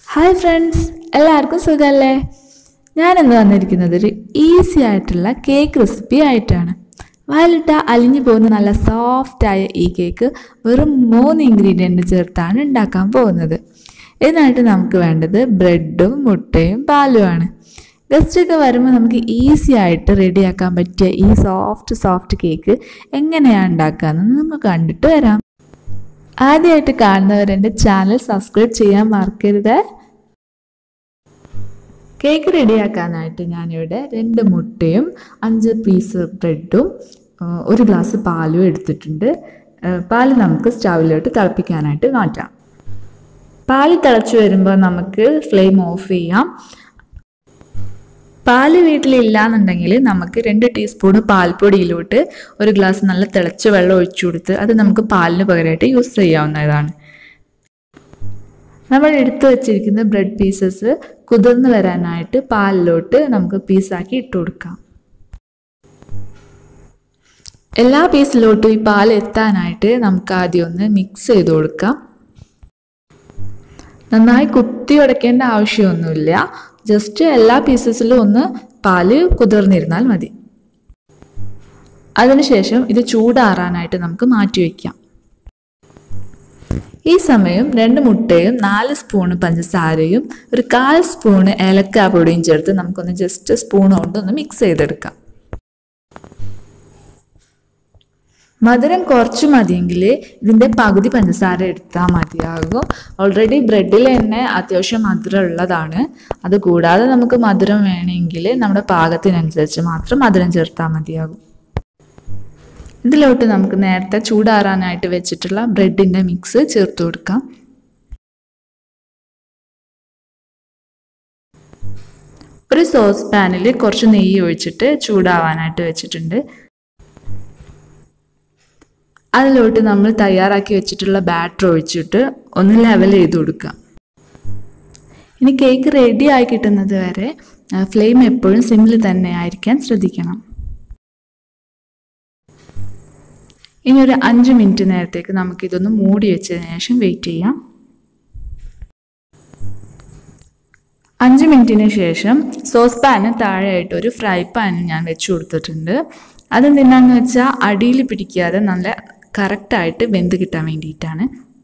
hi friends എല്ലാവർക്കും സുഖമല്ലേ ഞാനിന്ന് വന്നിരിക്കുന്നത് ഒരു ഈസി ആയിട്ടുള്ള കേക്ക് റെസിപ്പി ആയിട്ടാണ് വാലിട്ട അലിഞ്ഞു പോകുന്ന നല്ല സോഫ്റ്റായ ഈ കേക്ക് വെറും മൂന്ന് ഇൻഗ്രീഡിയൻറ്റ് ചേർത്താണ് ഉണ്ടാക്കാൻ പോകുന്നത് ഇതിനായിട്ട് നമുക്ക് വേണ്ടത് ബ്രെഡും മുട്ടയും പാലുമാണ് ഗസ്റ്റൊക്കെ വരുമ്പോൾ നമുക്ക് ഈസി ആയിട്ട് റെഡിയാക്കാൻ പറ്റിയ ഈ സോഫ്റ്റ് സോഫ്റ്റ് കേക്ക് എങ്ങനെയാണ് ഉണ്ടാക്കാമെന്ന് നമുക്ക് കണ്ടിട്ട് വരാം ആദ്യമായിട്ട് കാണുന്നവർ എൻ്റെ ചാനൽ സബ്സ്ക്രൈബ് ചെയ്യാൻ മറക്കരുത് കേക്ക് റെഡിയാക്കാനായിട്ട് ഞാനിവിടെ രണ്ട് മുട്ടയും അഞ്ച് പീസ് ബ്രെഡും ഒരു ഗ്ലാസ് പാലും എടുത്തിട്ടുണ്ട് പാല് നമുക്ക് സ്റ്റൗവിലോട്ട് തിളപ്പിക്കാനായിട്ട് മാറ്റാം പാല് തിളച്ച് വരുമ്പോൾ നമുക്ക് ഫ്ലെയിം ഓഫ് ചെയ്യാം പാല് വീട്ടിലില്ല എന്നുണ്ടെങ്കിൽ നമുക്ക് രണ്ട് ടീസ്പൂൺ പാൽപ്പൊടിയിലോട്ട് ഒരു ഗ്ലാസ് നല്ല തിളച്ച വെള്ളം ഒഴിച്ചു കൊടുത്ത് അത് നമുക്ക് പാലിന് പകരമായിട്ട് യൂസ് ചെയ്യാവുന്നതാണ് നമ്മൾ എടുത്തു വച്ചിരിക്കുന്ന ബ്രെഡ് പീസസ് കുതിർന്ന് വരാനായിട്ട് പാലിലോട്ട് നമുക്ക് പീസാക്കി ഇട്ട് കൊടുക്കാം എല്ലാ പീസിലോട്ടും ഈ പാൽ എത്താനായിട്ട് നമുക്ക് ആദ്യം ഒന്ന് മിക്സ് ചെയ്ത് കൊടുക്കാം നന്നായി കുത്തി ഉടയ്ക്കേണ്ട ആവശ്യമൊന്നുമില്ല ജസ്റ്റ് എല്ലാ പീസസിലും ഒന്ന് പാല് കുതിർന്നിരുന്നാൽ മതി അതിനുശേഷം ഇത് ചൂടാറാനായിട്ട് നമുക്ക് മാറ്റി വയ്ക്കാം ഈ സമയം രണ്ട് മുട്ടയും നാല് സ്പൂണ് പഞ്ചസാരയും ഒരു കാൽ സ്പൂണ് ഏലക്കാ പൊടിയും ചേർത്ത് നമുക്കൊന്ന് ജസ്റ്റ് സ്പൂൺ കൊണ്ട് ഒന്ന് മിക്സ് ചെയ്തെടുക്കാം മധുരം കുറച്ച് മതിയെങ്കിൽ ഇതിൻ്റെ പകുതി പഞ്ചസാര എടുത്താൽ മതിയാകും ഓൾറെഡി ബ്രെഡിൽ തന്നെ അത്യാവശ്യം മധുരം ഉള്ളതാണ് അത് കൂടാതെ നമുക്ക് മധുരം വേണമെങ്കിൽ നമ്മുടെ പാകത്തിനനുസരിച്ച് മാത്രം മധുരം ചേർത്താൽ മതിയാകും ഇതിലോട്ട് നമുക്ക് നേരത്തെ ചൂടാറാനായിട്ട് വെച്ചിട്ടുള്ള ബ്രെഡിൻ്റെ മിക്സ് ചേർത്ത് കൊടുക്കാം ഒരു സോസ് പാനിൽ കുറച്ച് നെയ്യ് ഒഴിച്ചിട്ട് ചൂടാവാനായിട്ട് വെച്ചിട്ടുണ്ട് അതിലോട്ട് നമ്മൾ തയ്യാറാക്കി വെച്ചിട്ടുള്ള ബാറ്റർ ഒഴിച്ചിട്ട് ഒന്ന് ലെവൽ ചെയ്ത് കൊടുക്കുക ഇനി കേക്ക് റെഡി ആയി കിട്ടുന്നത് വരെ ഫ്ലെയിം എപ്പോഴും സിമ്മിൽ തന്നെ ആയിരിക്കാൻ ശ്രദ്ധിക്കണം ഇനി ഒരു അഞ്ച് മിനിറ്റ് നേരത്തേക്ക് നമുക്കിതൊന്ന് മൂടി വെച്ചതിന് ശേഷം വെയിറ്റ് ചെയ്യാം അഞ്ച് മിനിറ്റിന് ശേഷം സോസ് പാന് താഴെയായിട്ട് ഒരു ഫ്രൈ പാൻ ഞാൻ വെച്ച് കൊടുത്തിട്ടുണ്ട് അതെന്തിനാന്ന് വെച്ചാൽ അടിയിൽ പിടിക്കാതെ നല്ല കറക്റ്റായിട്ട് വെന്ത് കിട്ടാൻ വേണ്ടിയിട്ടാണ്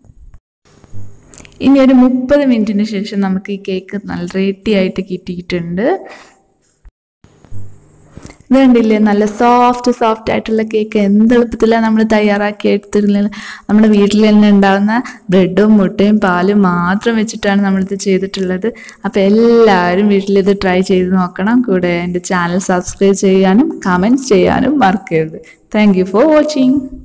ഇനി ഒരു മുപ്പത് മിനിറ്റിന് ശേഷം നമുക്ക് ഈ കേക്ക് നല്ല റെഡി ആയിട്ട് കിട്ടിയിട്ടുണ്ട് ഇത് കണ്ടില്ലേ നല്ല സോഫ്റ്റ് സോഫ്റ്റ് ആയിട്ടുള്ള കേക്ക് എന്ത് എളുപ്പത്തിലാണ് നമ്മൾ തയ്യാറാക്കി എടുത്തിരുന്നത് നമ്മുടെ വീട്ടിൽ തന്നെ ഉണ്ടാകുന്ന ബ്രെഡും മുട്ടയും പാലും മാത്രം വെച്ചിട്ടാണ് നമ്മളിത് ചെയ്തിട്ടുള്ളത് അപ്പോൾ എല്ലാവരും വീട്ടിലിത് ട്രൈ ചെയ്ത് നോക്കണം കൂടെ എൻ്റെ ചാനൽ സബ്സ്ക്രൈബ് ചെയ്യാനും കമൻറ്റ്സ് ചെയ്യാനും മറക്കരുത് താങ്ക് യു ഫോർ വാച്ചിങ്